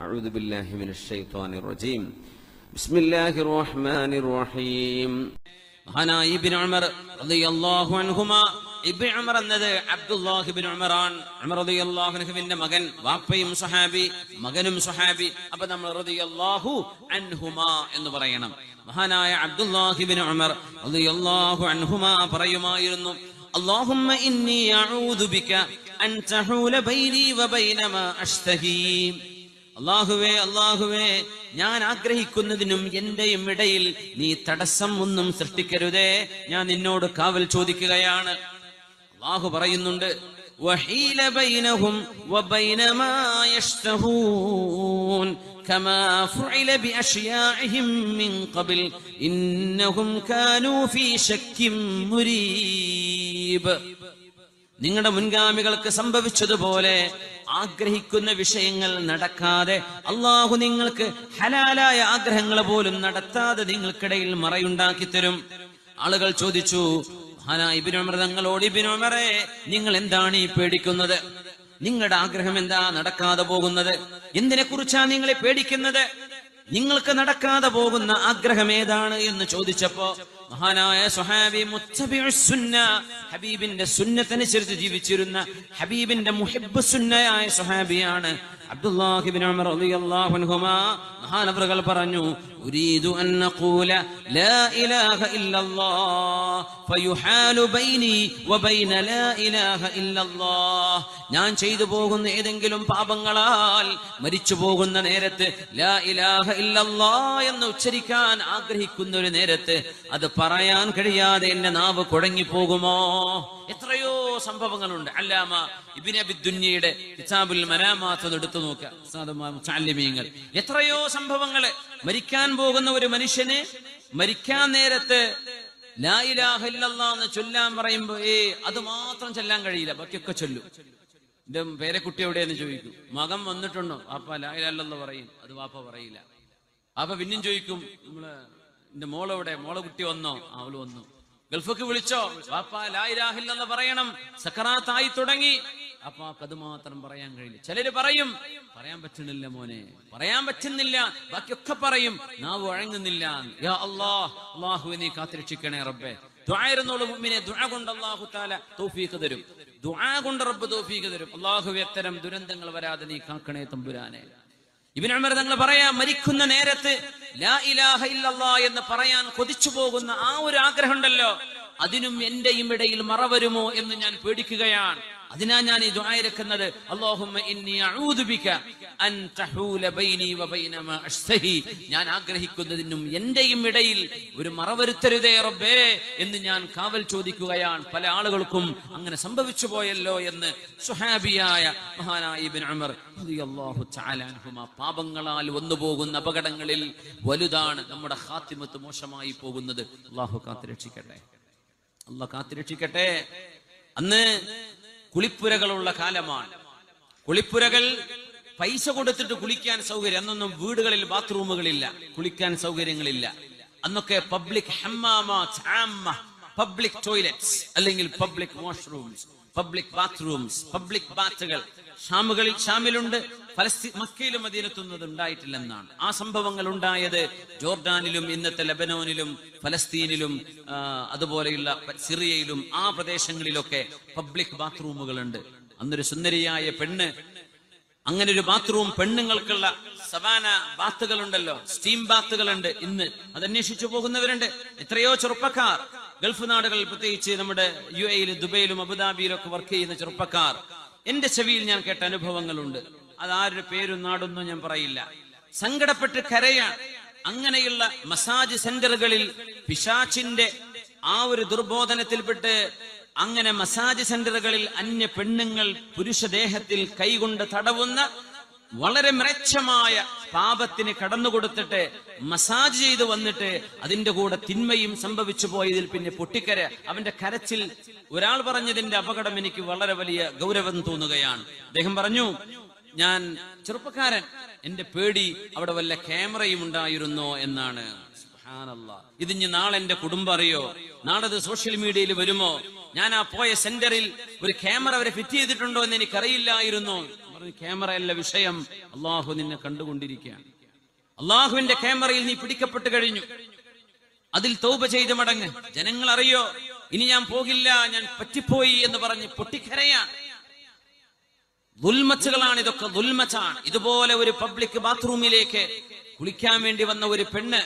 أعوذ بالله من الشيطان الرجيم بسم الله الرحمن الرحيم മഹാനായ ഇബ്നു ഉമർ റളിയല്ലാഹു അൻഹുമ ഇബ്നു ഉമർ എന്നത് അബ്ദുല്ലാഹി ഇബ്നു ഉമറാൻ ഉമർ റളിയല്ലാഹു അൻഹുവിന്റെ മകൻ വാപ്പയും സ്വഹാബി മകനും സ്വഹാബി അപ്പൊ നമ്മൾ റളിയല്ലാഹു അൻഹുമ എന്ന് പറയണം മഹാനായ അബ്ദുല്ലാഹി ഇബ്നു ഉമർ റളിയല്ലാഹു അൻഹുമ പറയുമായിരുന്നു اللهم إني أعوذ بك أن تحول بيني وبين ما أشتهي അള്ളാഹുവേ അള്ളാഹുവേ ഞാൻ ആഗ്രഹിക്കുന്നതിനും എന്റെയും ഇടയിൽ നീ തടസ്സം ഒന്നും സൃഷ്ടിക്കരുതേ ഞാൻ നിന്നോട് കാവൽ ചോദിക്കുകയാണ് അള്ളാഹു പറയുന്നുണ്ട് وحيل بينهم وبين ما يشتهون كما فعل بأشياعهم من قبل إنهم كانوا في شك مريب നിങ്ങളുടെ മുൻഗാമികൾക്ക് സംഭവിച്ചതുപോലെ ആഗ്രഹിക്കുന്ന വിഷയങ്ങൾ നടക്കാതെ അള്ളാഹു നിങ്ങൾക്ക് ഹലാലായ ആഗ്രഹങ്ങൾ പോലും നടത്താതെ നിങ്ങൾക്കിടയിൽ മറയുണ്ടാക്കി തരും ആളുകൾ ചോദിച്ചു മഹാനായ ഇബിനുമർ തങ്ങളോട് ഇബിനുമറെ നിങ്ങൾ എന്താണ് ഈ പേടിക്കുന്നത് നിങ്ങളുടെ ആഗ്രഹം എന്താ നടക്കാതെ പോകുന്നത് എന്തിനെ കുറിച്ചാണ് നിങ്ങളെ പേടിക്കുന്നത് നിങ്ങൾക്ക് നടക്കാതെ പോകുന്ന ആഗ്രഹം ഏതാണ് എന്ന് ചോദിച്ചപ്പോ മഹാനായ സുഹാബി മുത്തബിഉ സുന്ന ഹബീബിന്റെ സുന്നത്തനുസരിച്ച് ജീവിച്ചിരുന്ന ഹബീബിന്റെ മുഹിബ്ബ് സുന്നയായ സുഹാബിയാണ് അബ്ദുല്ലാഹി ഇബ്നു ഉമർ റളിയല്ലാഹു അൻഹുമാ മഹാനവറുകൾ പറഞ്ഞു ഉരീദു അൻ നഖൂല ലാ ഇലാഹ ഇല്ലല്ലാഹ് ഫയുഹാലു ബൈനി വബൈന ലാ ഇലാഹ ഇല്ലല്ലാഹ് ഞാൻ ചെയ്തു പോകുന്ന ഏതെങ്കിലും പാപങ്ങളാൽ മരിച്ചു പോകുന്ന നേരത്ത് ലാ ഇലാഹ ഇല്ലല്ലാഹ് എന്ന് ഉച്ചരിക്കാൻ ആഗ്രഹിക്കുന്ന ഒരു നേരത്ത് അത് പറയാൻ കഴിയാതെ എന്റെ നാവ് കുഴങ്ങി പോകുമോ എത്രയോ സംഭവങ്ങളുണ്ട് അല്ലാമ ഇബിൻ അബിദുന്യയുടെ കിതാബുൽ മനാമാത്ത് ഒന്ന് എടുത്തു നോക്കുക മുച്ചാലിമീങ്ങൾ എത്രയോ സംഭവങ്ങള് മരിക്കാൻ പോകുന്ന ഒരു മനുഷ്യന് മരിക്കാൻ നേരത്ത് ലാ ഇലാഹ ഇല്ലല്ലാഹ് എന്ന് ചൊല്ലാൻ പറയുമ്പോ ഏ അത് മാത്രം ചൊല്ലാൻ കഴിയില്ല ബാക്കിയൊക്കെ ചൊല്ലും എന്റെ പേരക്കുട്ടി എവിടെയെന്ന് ചോദിക്കും മകൻ വന്നിട്ടുണ്ടോ വാപ്പ ലാ ഇലാഹ ഇല്ലല്ലാഹ് പറയും അത് വാപ്പ പറയില്ല അപ്പൊ പിന്നെയും ചോദിക്കും നമ്മള് എന്റെ മോളെവിടെ മോളെ കുട്ടി വന്നോ ആ, അവള് വന്നു ഗൾഫക്ക് വിളിച്ചോ വാപ്പ ലായിരാഹില്ലെന്ന് പറയണം സക്കറാത്തായി തുടങ്ങി അപ്പൊ അത് മാത്രം പറയാൻ കഴിയില്ല ചിലര് പറയും പറയാൻ പറ്റുന്നില്ല മോനെ പറയാൻ പറ്റുന്നില്ല ബാക്കിയൊക്കെ പറയും നാവ് വഴങ്ങുന്നില്ല യാ അല്ലാഹ് അള്ളാഹു നീ കാത്തിരക്ഷിക്കണേ റബ്ബേ ദുആയിരുന്നോളൂ മുമ്പിനെ ദുആ കൊണ്ട് അള്ളാഹു താല തൗഫീഖ് തരും ദുആ കൊണ്ട് റബ്ബ് തൗഫീഖ് തരും അള്ളാഹു എത്തരം ദുരന്തങ്ങൾ വരാതെ നീ കാക്കണേ തമ്പുരാനെ ഇബിൻ ഉമർ തങ്ങൾ പറയാ മരിക്കുന്ന നേരത്ത് ലാ ഇലാഹ ഇല്ലല്ലാ എന്ന് പറയാൻ കൊതിച്ചു പോകുന്ന ആ ഒരു ആഗ്രഹം ഉണ്ടല്ലോ അതിനും എന്റെയും ഇടയിൽ മറ വരുമോ എന്ന് ഞാൻ പേടിക്കുകയാണ് അതിനാ ഞാൻ ഈ ദുആയിരക്കുന്നത് അല്ലാഹുമ്മ ഇന്നി അഊദു ബിക അൻ തഹൂല ബൈനി വബൈന മാ അഷ്തഹി ഞാൻ ആഗ്രഹിക്കുന്നതിനും എന്റെയും ഇടയിൽ ഒരു മറ വരുത്തരുതേ റബ്ബേ എന്ന് ഞാൻ കാവൽ ചോദിക്കുകയാണ് പല ആളുകൾക്കും അങ്ങനെ സംഭവിച്ചു പോയല്ലോ എന്ന് സുഹാബിയായ മഹാനായ ഇബ്നു ഉമർ റളിയല്ലാഹു തആല അൻഹുമ പാപങ്ങളാൽ വന്നു പോകുന്ന അപകടങ്ങളിൽ വലുതാണ് നമ്മുടെ ഖാത്തിമത്ത് മോശമായി പോകുന്നത് അള്ളാഹു കാത്തുരക്ഷിക്കട്ടെ അള്ളാഹ് കാത്തുരക്ഷിക്കട്ടെ അന്ന് കുളിപ്പുരകളുള്ള കാലമാണ് കുളിപ്പുരകൾ പൈസ കൊടുത്തിട്ട് കുളിക്കാൻ സൗകര്യം അന്നൊന്നും വീടുകളിൽ ബാത്റൂമുകളില്ല കുളിക്കാൻ സൗകര്യങ്ങളില്ല അന്നൊക്കെ പബ്ലിക് പബ്ലിക് ടോയ്ലറ്റ്സ് അല്ലെങ്കിൽ public washrooms public bathrooms public ബാത്തുകൾ ഷാമുകളിൽ ഷാമിലുണ്ട് ഫലസ്തീൻ മക്കയിലും മദീനത്തൊന്നും അത് ഉണ്ടായിട്ടില്ലെന്നാണ് ആ സംഭവങ്ങൾ ഉണ്ടായത് ജോർഡാനിലും ഇന്നത്തെ ലബനോനിലും ഫലസ്തീനിലും ആ, അതുപോലെയുള്ള സിറിയയിലും ആ പ്രദേശങ്ങളിലൊക്കെ പബ്ലിക് ബാത്റൂമുകളുണ്ട് അന്നൊരു സുന്ദരിയായ പെണ്ണ് അങ്ങനെ ഒരു ബാത്റൂം പെണ്ണുങ്ങൾക്കുള്ള സവാന ബാത്തുകളുണ്ടല്ലോ സ്റ്റീം ബാത്തുകളുണ്ട് ഇന്ന് അത് അന്വേഷിച്ചു പോകുന്നവരുണ്ട് എത്രയോ ചെറുപ്പക്കാർ ഗൾഫ് നാടുകളിൽ പ്രത്യേകിച്ച് നമ്മുടെ യു എയിലും ദുബൈയിലും അബുദാബിയിലും ഒക്കെ വർക്ക് ചെയ്യുന്ന ചെറുപ്പക്കാർ എന്റെ ചെവിയിൽ ഞാൻ കേട്ട അനുഭവങ്ങളുണ്ട് അത് ആരുടെ പേരും നാടൊന്നും ഞാൻ പറയില്ല സങ്കടപ്പെട്ട് കരയാണ് അങ്ങനെയുള്ള മസാജ് സെന്ററുകളിൽ പിശാച്ചിന്റെ ആ ഒരു ദുർബോധനത്തിൽപ്പെട്ട് അങ്ങനെ മസാജ് സെന്ററുകളിൽ അന്യ പെണ്ണുങ്ങൾ പുരുഷദേഹത്തിൽ കൈകൊണ്ട് തടവുന്ന വളരെ മ്ലേച്ഛമായ പാപത്തിന് കടന്നുകൊടുത്തിട്ട് മസാജ് ചെയ്ത് വന്നിട്ട് അതിന്റെ കൂടെ തിന്മയും സംഭവിച്ചു പോയതിൽ പിന്നെ പൊട്ടിക്കര അവന്റെ കരച്ചിൽ ഒരാൾ പറഞ്ഞതിന്റെ അപകടം എനിക്ക് വളരെ വലിയ ഗൗരവം തോന്നുകയാണ് അദ്ദേഹം പറഞ്ഞു ഞാൻ ചെറുപ്പക്കാരൻ എന്റെ പേടി അവിടെ വല്ല ക്യാമറയും ഉണ്ടായിരുന്നോ എന്നാണ് സുബ്ഹാനല്ലാ. ഇതിഞ്ഞ് നാളെ എന്റെ കുടുംബം അറിയോ നാളെ ഇത് സോഷ്യൽ മീഡിയയിൽ വരുമോ ഞാൻ ആ പോയ സെന്ററിൽ ഒരു ക്യാമറ അവരെ ഫിറ്റ് ചെയ്തിട്ടുണ്ടോ എന്ന് എനിക്കറിയില്ലായിരുന്നു പറഞ്ഞു ക്യാമറയല്ല വിഷയം അള്ളാഹു നിന്നെ കണ്ടുകൊണ്ടിരിക്കുകയാണ് അള്ളാഹുവിന്റെ ക്യാമറയിൽ നീ പിടിക്കപ്പെട്ട് കഴിഞ്ഞു അതിൽ തൗബ ചെയ്ത് മടങ്ങ് ജനങ്ങൾ അറിയോ ഇനി ഞാൻ പോകില്ല ഞാൻ പറ്റിപ്പോയി എന്ന് പറഞ്ഞ് പൊട്ടിക്കരയാണ് ദുൽമച്ചുകളാണ് ഇതൊക്കെ ദുൽമച്ചാണ് ഇതുപോലെ ഒരു പബ്ലിക് ബാത്റൂമിലേക്ക് കുളിക്കാൻ വേണ്ടി വന്ന ഒരു പെണ്ണ്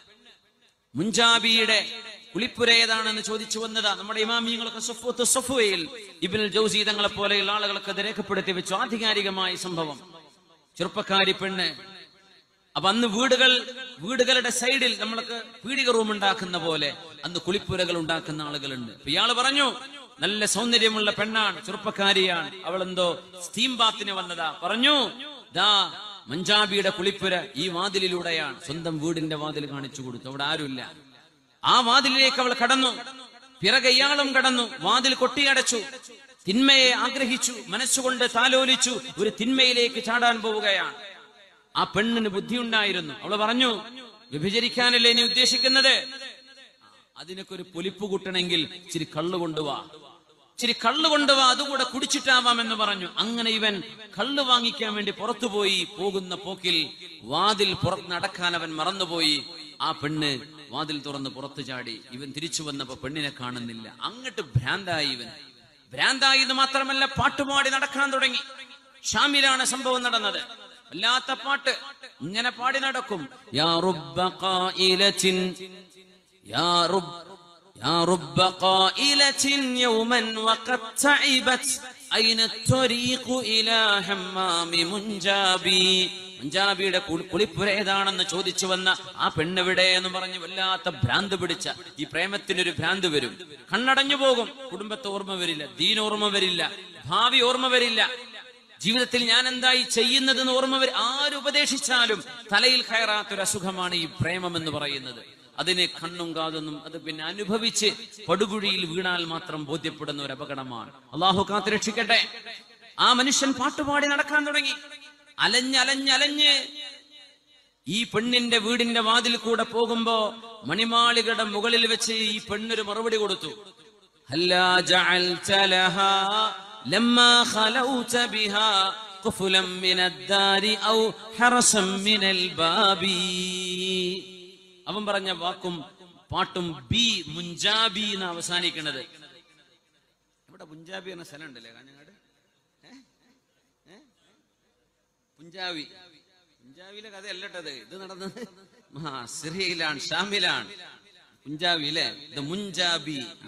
മുൻജാബിയുടെ കുളിപ്പുര ഏതാണെന്ന് ചോദിച്ചു വന്നതാ നമ്മുടെ ഇമാമിയങ്ങളൊക്കെ സഫൂത്ത് സഫുവയിൽ ഇബിനുൽ ജൗസി തങ്ങളെ പോലെയുള്ള ആളുകളൊക്കെ അത് രേഖപ്പെടുത്തി വെച്ചു ആധികാരികമായ സംഭവം ചെറുപ്പക്കാരി പെണ്ണ് അപ്പൊ അന്ന് വീടുകൾ വീടുകളുടെ സൈഡിൽ നമ്മൾക്ക് പീടിക റൂം ഉണ്ടാക്കുന്ന പോലെ അന്ന് കുളിപ്പുരകൾ ഉണ്ടാക്കുന്ന ആളുകളുണ്ട് അപ്പൊ ഇയാള് പറഞ്ഞു നല്ല സൗന്ദര്യമുള്ള പെണ്ണാണ് ചെറുപ്പക്കാരിയാണ് അവൾ എന്തോ സ്റ്റീം ബാത്തിന് വന്നതാ പറഞ്ഞു ദാ മഞ്ചാബിയുടെ കുളിപ്പുര ഈ വാതിലിലൂടെയാണ് സ്വന്തം വീടിന്റെ വാതിൽ കാണിച്ചു കൊടുത്തു അവിടെ ആരുമില്ല ആ വാതിലിലേക്ക് അവൾ കടന്നു പിറകെ ഇയാളും കടന്നു വാതിൽ കൊട്ടിയടച്ചു തിന്മയെ ആഗ്രഹിച്ചു മനസ്സുകൊണ്ട് താലോലിച്ചു ഒരു തിന്മയിലേക്ക് ചാടാൻ പോവുകയാണ് ആ പെണ്ണിന് ബുദ്ധിയുണ്ടായിരുന്നു അവള് പറഞ്ഞു വ്യഭിചരിക്കാനല്ലേ നീ ഉദ്ദേശിക്കുന്നത് അതിനൊക്കെ ഒരു പൊലിപ്പ് കൂട്ടണമെങ്കിൽ ഇച്ചിരി കള്ളു കൊണ്ടുവാ ഇച്ചിരി കള്ളു കൊണ്ടുവാ അതുകൂടെ കുടിച്ചിട്ടാവാം എന്ന് പറഞ്ഞു അങ്ങനെ ഇവൻ കള്ളു വാങ്ങിക്കാൻ വേണ്ടി പുറത്തുപോയി പോകുന്ന പോക്കിൽ വാതിൽ പുറത്ത് നടക്കാൻ അവൻ മറന്നുപോയി ആ പെണ്ണ് വാതിൽ തുറന്ന് പുറത്തു ചാടി ഇവൻ തിരിച്ചു വന്നപ്പോ പെണ്ണിനെ കാണുന്നില്ല അങ്ങട്ട് ഭ്രാന്തായി ഇവൻ ഭ്രാന്തായി എന്ന് മാത്രമല്ല പാട്ടുപാടി നടക്കാൻ തുടങ്ങി ഷാമിലാണ് സംഭവം നടന്നത് വല്ലാത്ത പാട്ട് ഇങ്ങനെ പാടി നടക്കും യാ റുബ്ബ ഖായിലത്തിൻ യാ റുബ് يا رب قائلة يوما وقد تعبت أين الطريق إلى حمام منجابي മഞ്ചാബിയുടെ കുളിപ്പുര ഏതാണെന്ന് ചോദിച്ചു വന്ന ആ പെണ്ണെവിടെ എന്ന് പറഞ്ഞ് വല്ലാത്ത ഭ്രാന്ത് പിടിച്ച ഈ പ്രേമത്തിനൊരു ഭ്രാന്ത് വരും കണ്ണടഞ്ഞു പോകും കുടുംബത്തെ ഓർമ്മ വരില്ല ദീൻ ഓർമ്മ വരില്ല ഭാവി ഓർമ്മ വരില്ല ജീവിതത്തിൽ ഞാൻ എന്തായി ചെയ്യുന്നതെന്ന് ഓർമ്മ വരും ആരുപദേശിച്ചാലും തലയിൽ കയറാത്തൊരു അസുഖമാണ് ഈ പ്രേമം എന്ന് പറയുന്നത് അതിന് കണ്ണും കാതൊന്നും അത് പിന്നെ അനുഭവിച്ച് പടുകുഴിയിൽ വീണാൽ മാത്രം ബോധ്യപ്പെടുന്ന ഒരു അപകടമാണ് അള്ളാഹു കാത്ത് രക്ഷിക്കട്ടെ ആ മനുഷ്യൻ പാട്ടുപാടി നടക്കാൻ തുടങ്ങി അലഞ്ഞലഞ്ഞലഞ്ഞ് ഈ പെണ്ണിന്റെ വീടിന്റെ വാതിൽ കൂടെ പോകുമ്പോ മണിമാളികളുടെ മുകളിൽ വെച്ച് ഈ പെണ്ണൊരു മറുപടി കൊടുത്തു ഹല്ലാ ജഅൽത ലഹാ ലമ്മാ ഖലൗത ബിഹാ قفلا من الدار أو حرسا من الباب അവൻ പറഞ്ഞ വാക്കും പാട്ടും ബി മുഞ്ചാബി എന്ന് അവസാനിക്കുന്നത് ഇവിടെ മുഞ്ചാബി എന്ന സ്ഥലം ഉണ്ടല്ലേ കാഞ്ഞങ്ങാട് ഏ? ഏ? പുഞ്ചാവി പുഞ്ചാവിയിലെ കഥ അല്ലട്ടത് ഇത് നടന്നത് ആ സിറിയയിലാണ് ഷാമിലാണ് പുഞ്ചാവി അല്ലേ ഇത് മുഞ്ചാബി ആ.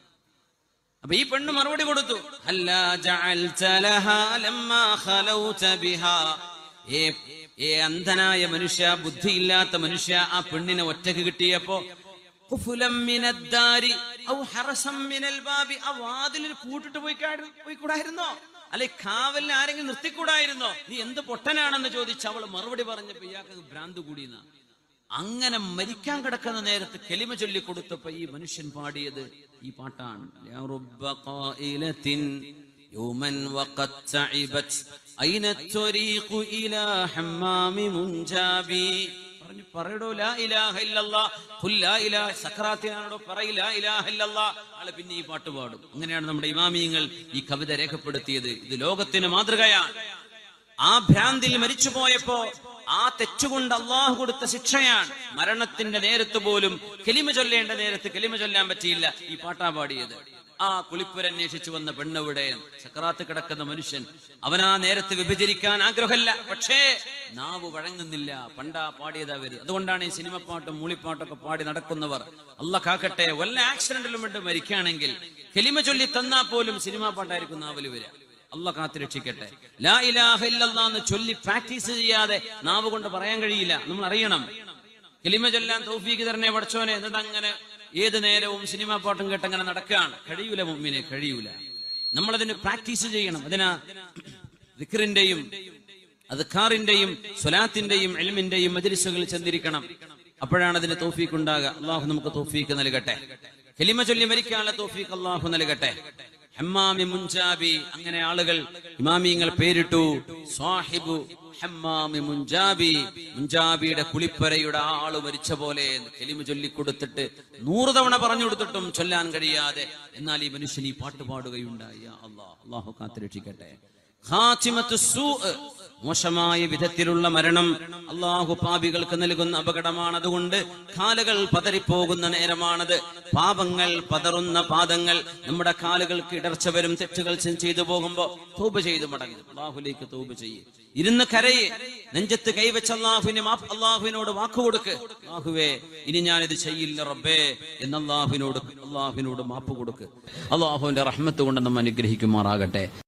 അപ്പൊ ഈ പെണ്ണ് മറുപടി കൊടുത്തു അല്ലാ ജഅൽത ലഹാ ലമ്മാ ഖലൗത ബിഹാ ഏ ഏ അന്ധനായ മനുഷ്യ ബുദ്ധിയില്ലാത്ത മനുഷ്യ ആ പെണ്ണിനെ ഒറ്റക്ക് കിട്ടിയപ്പോ ഖുഫുലം മിനദ്ദാരി ഔ ഹറസം മിനൽ ബാബി ആ വാതിലിൽ പൂട്ടിട്ട് പോയി കാ- പോയിക്കൂടായിരുന്നോ അല്ലെ കാവലിന് ആരെങ്കിലും നിർത്തിക്കൂടായിരുന്നോ നീ എന്ത് പൊട്ടനാണെന്ന് ചോദിച്ച് അവള് മറുപടി പറഞ്ഞപ്പോ ഇയാൾക്ക് ഭ്രാന്ത് കൂടിയെന്ന അങ്ങനെ മരിക്കാൻ കിടക്കുന്ന നേരത്ത് കെലിമ ചൊല്ലി കൊടുത്തപ്പോ ഈ മനുഷ്യൻ പാടിയത് ഈ പാട്ടാണ് യാ റബ്ബ ഖായിലത്തിൻ യൗമൻ വഖദ് തഇബത് അയ്ന الطريق ഇലാ ഹമ്മാമി മുൻജാബി പറഞ്ഞു പറയടോ ലാ ഇലാഹ ഇല്ലല്ലാ ഖുൽ ലാ ഇലാഹ സക്രാത്തിനാണോ പറയി ലാ ഇലാഹ ഇല്ലല്ലാ ആള് പിന്നെ ഈ പാട്ട് പാടും അങ്ങനെയാണ് നമ്മുടെ ഇമാമിയങ്ങൾ ഈ കവിത രേഖപ്പെടുത്തിയത് ഇത് ലോകത്തിന് മാതൃകയാണ് ആ ഭ്രാന്തിൽ മരിച്ചു പോയപ്പോ ആ തെറ്റുകൊണ്ട് അള്ളാഹു കൊടുത്ത ശിക്ഷയാണ് മരണത്തിന്റെ നേരത്ത് പോലും കെലിമ ചൊല്ലേണ്ട നേരത്ത് കെലിമ ചൊല്ലാൻ പറ്റിയില്ല ഈ പാട്ടാ പാടിയത് ആ കുളിപ്പുരന്വേഷിച്ചു വന്ന പെണ്ണെവിടെ സക്രാത്ത് കിടക്കുന്ന മനുഷ്യൻ അവനാ നേരത്ത് വിഭജിക്കാൻ ആഗ്രഹമല്ല പക്ഷേ നാവ് വഴങ്ങുന്നില്ല പണ്ടാ പാടിയതാ വരും അതുകൊണ്ടാണ് ഈ സിനിമ പാട്ടും മൂളിപ്പാട്ടൊക്കെ പാടി നടക്കുന്നവർ അല്ല കാക്കട്ടെ വല്ല ആക്സിഡന്റിലും കൊണ്ട് മരിക്കുകയാണെങ്കിൽ കെലിമ ചൊല്ലി തന്നാ പോലും സിനിമാ പാട്ടായിരിക്കും നാവിൽ വരിക അല്ല കാത്തു രക്ഷിക്കട്ടെ ലാ ഇലാഹ ഇല്ലല്ലാ എന്ന് ചൊല്ലി പ്രാക്ടീസ് ചെയ്യാതെ നാവ് കൊണ്ട് പറയാൻ കഴിയില്ല നമ്മൾ അറിയണം കെലിമ ചൊല്ലാൻ തൗഫീക്ക് തരണേ പഠിച്ചോനെ എന്നിട്ട് അങ്ങനെ ഏത് നേരവും സിനിമാ പാട്ടും കേട്ടങ്ങനെ നടക്കുകയാണ് കഴിയൂല മുമ്മിനെ കഴിയൂല നമ്മളതിന് പ്രാക്ടീസ് ചെയ്യണം അതിനാ ദിക്റിന്റെയും അദ്ഖാറിന്റെയും സ്വലാത്തിന്റെയും എൽമിന്റെയും മജ്ലിസുകളിൽ ചെന്നിരിക്കണം അപ്പോഴാണ് അതിന് തൗഫീക്ക് ഉണ്ടാകുക അള്ളാഹു നമുക്ക് തൗഫീക്ക് നൽകട്ടെ കെലിമ ചൊല്ലി മരിക്കാനുള്ള തൗഫീക്ക് അള്ളാഹു നൽകട്ടെ ഹമ്മാമി മുൻജാബി അങ്ങനെ ആളുകൾ ഇമാമിയങ്ങൾ പേരിട്ടു സാഹിബു ഹമ്മാമി മുൻജാബി മുൻജാബിയുടെ കുളിപ്പരയുടെ ആ ആള് മരിച്ച പോലെ എന്ന് കെലിമ ചൊല്ലിക്കൊടുത്തിട്ട് നൂറ് തവണ പറഞ്ഞു കൊടുത്തിട്ടും ചൊല്ലാൻ കഴിയാതെ എന്നാൽ ഈ മനുഷ്യൻ ഈ പാട്ട് പാടുകയുണ്ടായി യാ അള്ളാഹ് അള്ളാഹു കാത്തിരക്ഷിക്കട്ടെ ഖാത്തിമത്തു സൂഅ്. മോശമായ വിധത്തിലുള്ള മരണം അള്ളാഹു പാപികൾക്ക് നൽകുന്ന അപകടമാണ് അതുകൊണ്ട് കാലുകൾ പതറിപ്പോകുന്ന നേരമാണത് പാപങ്ങൾ പതറുന്ന പാദങ്ങൾ നമ്മുടെ കാലുകൾക്ക് ഇടർച്ച വരും തെറ്റുകൾ ചെ- ചെയ്തു പോകുമ്പോ തൂബ ചെയ്തു മടങ്ങും അള്ളാഹുലേക്ക് തൂബ ചെയ്യും ഇരുന്ന് കരയെ നെഞ്ചത്ത് കൈവച്ച അള്ളാഹുവിന് മാപ്പ് അള്ളാഹുവിനോട് വാക്കുകൊടുക്ക് അള്ളാഹുവേ ഇനി ഞാനിത് ചെയ്യില്ല റബ്ബേ എന്ന് അള്ളാഹുവിനോട് അള്ളാഹുവിനോട് മാപ്പ് കൊടുക്ക് അള്ളാഹുവിന്റെ റഹ്മത്ത് കൊണ്ട് നമ്മ അനുഗ്രഹിക്കുമാറാകട്ടെ